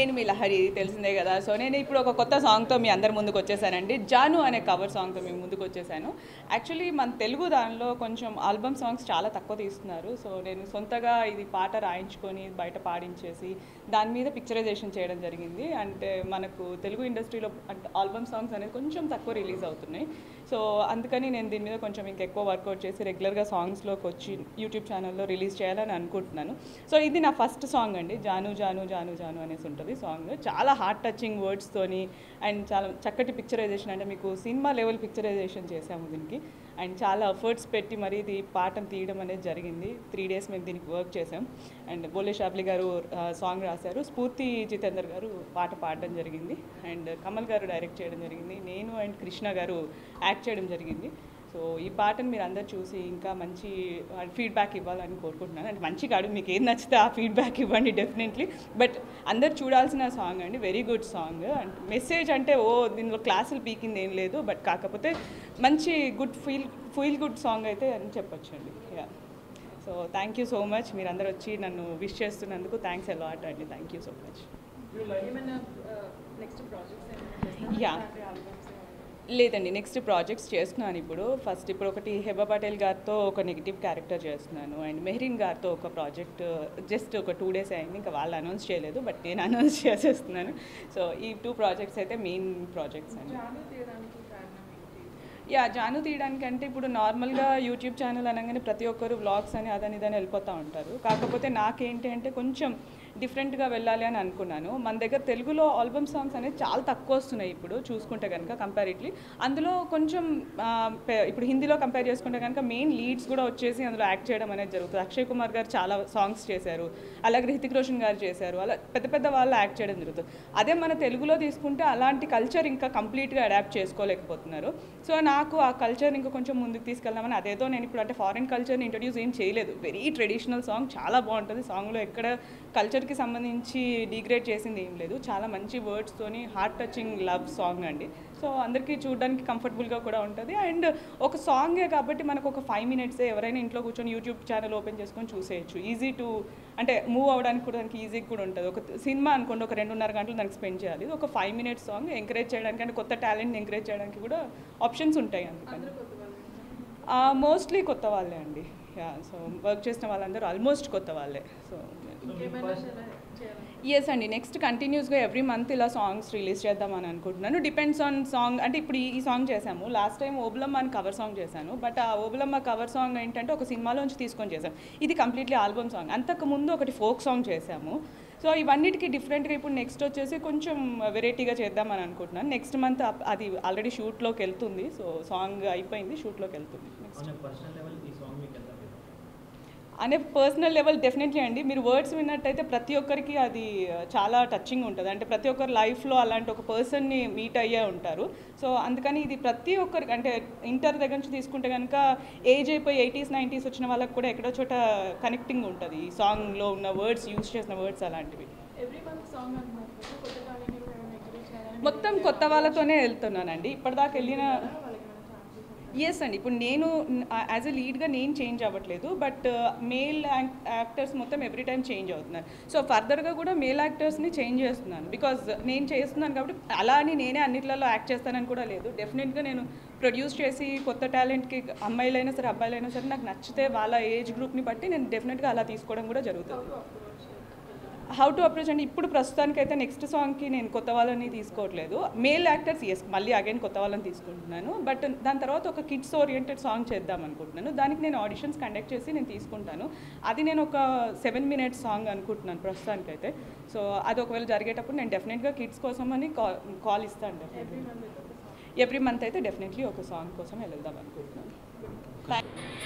నేను మీ లహరి తెలిసిందే కదా సో నేను ఇప్పుడు ఒక కొత్త సాంగ్తో మీ అందరి ముందుకు వచ్చేసానండి జాను అనే కవర్ సాంగ్తో మీ ముందుకు వచ్చేసాను యాక్చువల్లీ మన తెలుగు దానిలో కొంచెం ఆల్బమ్ సాంగ్స్ చాలా తక్కువ తీస్తున్నారు సో నేను సొంతగా ఇది పాట రాయించుకొని బయట పాడించేసి దాని మీద పిక్చరైజేషన్ చేయడం జరిగింది అంటే మనకు తెలుగు ఇండస్ట్రీలో అంటే ఆల్బమ్ సాంగ్స్ అనేది కొంచెం తక్కువ రిలీజ్ అవుతున్నాయి సో అందుకని నేను దీని మీద కొంచెం ఇంకెక్కువ వర్కౌట్ చేసి రెగ్యులర్గా సాంగ్స్లోకి వచ్చి యూట్యూబ్ ఛానల్లో రిలీజ్ చేయాలని అనుకుంటున్నాను సో ఇది నా ఫస్ట్ సాంగ్ అండి జాను జాను జాను జాను అనేసి ఉంటుంది సాంగ్ చాలా హార్ట్ టచింగ్ వర్డ్స్తోని అండ్ చాలా చక్కటి పిక్చరైజేషన్ అంటే మీకు సినిమా లెవెల్ పిక్చరైజేషన్ చేసాము దీనికి అండ్ చాలా ఎఫర్ట్స్ పెట్టి మరి ఇది పాటను తీయడం అనేది జరిగింది త్రీ డేస్ మేము దీనికి వర్క్ చేసాం అండ్ బోలే షాబ్లి గారు సాంగ్ రాశారు స్ఫూర్తి జితేందర్ గారు పాట పాడడం జరిగింది అండ్ కమల్ గారు డైరెక్ట్ చేయడం జరిగింది నేను అండ్ కృష్ణ గారు యాక్ట్ చేయడం జరిగింది సో ఈ పాటను మీరు అందరు చూసి ఇంకా మంచి ఫీడ్బ్యాక్ ఇవ్వాలని కోరుకుంటున్నాను అంటే మంచి కాదు మీకు ఏం నచ్చితే ఆ ఫీడ్బ్యాక్ ఇవ్వండి డెఫినెట్లీ బట్ అందరు చూడాల్సిన సాంగ్ అండి very good song and message అంటే ఓ దీనిలో క్లాసులు పీకింది ఏం లేదు బట్ కాకపోతే మంచి good feel feel good song అయితే అని చెప్పొచ్చండి yeah so thank you so much మీరు అందరు వచ్చి నన్ను విష్ చేస్తున్నందుకు థ్యాంక్స్ అలాట్ అండి థ్యాంక్ యూ సో మచ్ ఏమైనా నెక్స్ట్ ప్రాజెక్ట్స్ యా లేదండి నెక్స్ట్ ప్రాజెక్ట్స్ చేస్తున్నాను ఇప్పుడు ఫస్ట్ ఇప్పుడు ఒకటి హెబా పటేల్ గారితో ఒక నెగిటివ్ క్యారెక్టర్ చేస్తున్నాను అండ్ మెహరీన్ గారితో ఒక ప్రాజెక్ట్ జస్ట్ ఒక టూ డేస్ అయింది ఇంకా వాళ్ళు అనౌన్స్ చేయలేదు బట్ నేను అనౌన్స్ చేసేస్తున్నాను సో ఈ టూ ప్రాజెక్ట్స్ అయితే మెయిన్ ప్రాజెక్ట్స్ అండి జాను తీయడానికి కారణం ఏంటి యా జాను తీయడానికి అంటే ఇప్పుడు నార్మల్గా యూట్యూబ్ ఛానల్ అనగానే ప్రతి ఒక్కరు వ్లాగ్స్ అని అదని ఇదని వెళ్ళిపోతూ ఉంటారు కాకపోతే నాకేంటి అంటే కొంచెం డిఫరెంట్గా వెళ్ళాలి అని అనుకున్నాను మన దగ్గర తెలుగులో ఆల్బమ్ సాంగ్స్ అనేది చాలా తక్కువ వస్తున్నాయి ఇప్పుడు చూసుకుంటే కనుక కంపారిట్లీ అందులో కొంచెం ఆ, పె- ఇప్పుడు హిందీలో కంపేర్ చేసుకుంటే కనుక మెయిన్ లీడ్స్ కూడా వచ్చేసి అందులో యాక్ట్ చేయడం అనేది జరుగుతుంది అక్షయ్ కుమార్ గారు చాలా సాంగ్స్ చేశారు అలాగే హృతిక్ రోషన్ గారు చేశారు అలా పెద్ద పెద్ద వాళ్ళు యాక్ట్ చేయడం జరుగుతుంది అదే మన తెలుగులో తీసుకుంటే అలాంటి కల్చర్ ఇంకా కంప్లీట్గా అడాప్ట్ చేసుకోలేకపోతున్నారు సో నాకు ఆ కల్చర్ ఇంకా కొంచెం ముందుకు తీసుకెళ్దామని అదేదో నేను ఇప్పుడు అంటే ఫారిన్ కల్చర్ని ఇంట్రడ్యూస్ ఏం చేయలేదు వెరీ ట్రెడిషనల్ సాంగ్ చాలా బాగుంటుంది సాంగ్లో ఎక్కడ కల్చర్కి సంబంధించి డిగ్రేడ్ చేసింది ఏం లేదు చాలా మంచి వర్డ్స్తోని హార్ట్ టచింగ్ లవ్ సాంగ్ అండి సో అందరికీ చూడడానికి కంఫర్టబుల్గా కూడా ఉంటుంది అండ్ ఒక సాంగే కాబట్టి మనకు ఒక ఫైవ్ మినిట్సే ఎవరైనా ఇంట్లో కూర్చొని యూట్యూబ్ ఛానల్ ఓపెన్ చేసుకొని చూసేయచ్చు ఈజీ టు అంటే మూవ్ అవ్వడానికి కూడా దానికి ఈజీ కూడా ఉంటుంది ఒక సినిమా అనుకోండి ఒక రెండున్నర గంటలు దానికి స్పెండ్ చేయాలి ఇది ఒక ఫైవ్ మినిట్స్ సాంగ్ ఎంకరేజ్ చేయడానికి అంటే కొత్త టాలెంట్ని ఎంకరేజ్ చేయడానికి కూడా ఆప్షన్స్ ఉంటాయి అందుకని అందరూ కొత్త వాళ్ళు మోస్ట్లీ కొత్త వాళ్ళే అండి యా సో వర్క్ చేసిన వాళ్ళందరూ ఆల్మోస్ట్ కొత్త వాళ్ళే సో ఇంకేమైనా చేయాలి- చేయాలి ఎస్ అండి నెక్స్ట్ కంటిన్యూస్గా ఎవ్రీ మంత్ ఇలా సాంగ్స్ రిలీజ్ చేద్దామని అనుకుంటున్నాను డిపెండ్స్ ఆన్ సాంగ్ అంటే ఇప్పుడు ఈ- ఈ సాంగ్ చేశాము లాస్ట్ టైం ఓబులమ్మ అని కవర్ సాంగ్ చేశాను బట్ ఆ ఓబులమ్మ కవర్ సాంగ్ ఏంటంటే ఒక సినిమాలోంచి తీసుకొని చేశాను ఇది కంప్లీట్లీ ఆల్బమ్ సాంగ్ అంతకు ముందు ఒకటి ఫోక్ సాంగ్ చేశాము సో ఇవన్నిటికీ డిఫరెంట్గా ఇప్పుడు నెక్స్ట్ వచ్చేసి కొంచెం వెరైటీగా చేద్దామని అనుకుంటున్నాను నెక్స్ట్ మంత్ అది ఆల్రెడీ షూట్లోకి వెళ్తుంది సో సాంగ్ అయిపోయింది షూట్లోకి వెళ్తుంది నెక్స్ట్ ఆన్ పర్సనల్ లెవెల్ ఈ సాంగ్ మీకు ఎంత ఫేవరెట్ అనే పర్సనల్ లెవెల్ డెఫినెట్లీ అండి మీరు వర్డ్స్ విన్నట్టయితే ప్రతి ఒక్కరికి అది చాలా టచింగ్ ఉంటుంది అంటే ప్రతి ఒక్కరి లైఫ్లో అలాంటి ఒక పర్సన్ని మీట్ అయ్యే ఉంటారు సో అందుకని ఇది ప్రతి ఒక్కరికి అంటే ఇంటర్ దగ్గర నుంచి తీసుకుంటే కనుక ఏజ్ అయిపోయి ఎయిటీస్ నైంటీస్ వచ్చిన వాళ్ళకి కూడా ఎక్కడో చోట కనెక్టింగ్ ఉంటుంది ఈ సాంగ్లో ఉన్న వర్డ్స్ యూస్ చేసిన వర్డ్స్ అలాంటివి ఎవ్రీ మంత్ సాంగ్ అంటున్నారు కదా కొత్త టాలెంట్ కూడా ఏమైనా ఎంకరేజ్ చేయాలని మొత్తం కొత్త వాళ్ళతోనే వెళ్తున్నానండి ఇప్పటిదాకా వెళ్ళిన వాళ్ళకి ఏమైనా ఛాన్సెస్ ఎస్ అండి ఇప్పుడు నేను యాజ్ ఎ లీడ్గా నేను చేంజ్ అవ్వట్లేదు బట్ మేల్ యాక్టర్స్ మొత్తం ఎవ్రీ టైం చేంజ్ అవుతున్నారు సో ఫర్దర్గా కూడా మేల్ యాక్టర్స్ని చేంజ్ చేస్తున్నాను బికాజ్ నేను చేస్తున్నాను కాబట్టి అలా అని నేనే అన్నిట్లలో యాక్ట్ చేస్తానని కూడా లేదు డెఫినెట్గా నేను ప్రొడ్యూస్ చేసి కొత్త టాలెంట్కి అమ్మాయిలైనా సరే అబ్బాయిలైనా సరే నాకు నచ్చితే వాళ్ళ ఏజ్ గ్రూప్ని బట్టి నేను డెఫినెట్గా అలా తీసుకోవడం కూడా జరుగుతుంది హౌ టు అప్రోచ్ అంటే ఇప్పుడు ప్రస్తుతానికైతే నెక్స్ట్ సాంగ్కి నేను కొత్త వాళ్ళని తీసుకోవట్లేదు మేల్ యాక్టర్స్ ఎస్ మళ్ళీ అగైన్ కొత్త వాళ్ళని తీసుకుంటున్నాను బట్ దాని తర్వాత ఒక కిడ్స్ ఓరియంటెడ్ సాంగ్ చేద్దాం అనుకుంటున్నాను దానికి నేను ఆడిషన్స్ కండక్ట్ చేసి నేను తీసుకుంటాను అది నేను ఒక సెవెన్ మినిట్స్ సాంగ్ అనుకుంటున్నాను ప్రస్తుతానికైతే సో అది ఒకవేళ జరిగేటప్పుడు నేను డెఫినెట్గా కిడ్స్ కోసం అని కాల్ కాల్ ఇస్తాను డెఫినెట్లీ ఎవ్రీ మంత్ అయితే డెఫినెట్లీ ఒక సాంగ్ కోసం వెళ్దాం అనుకుంటున్నాను Thank-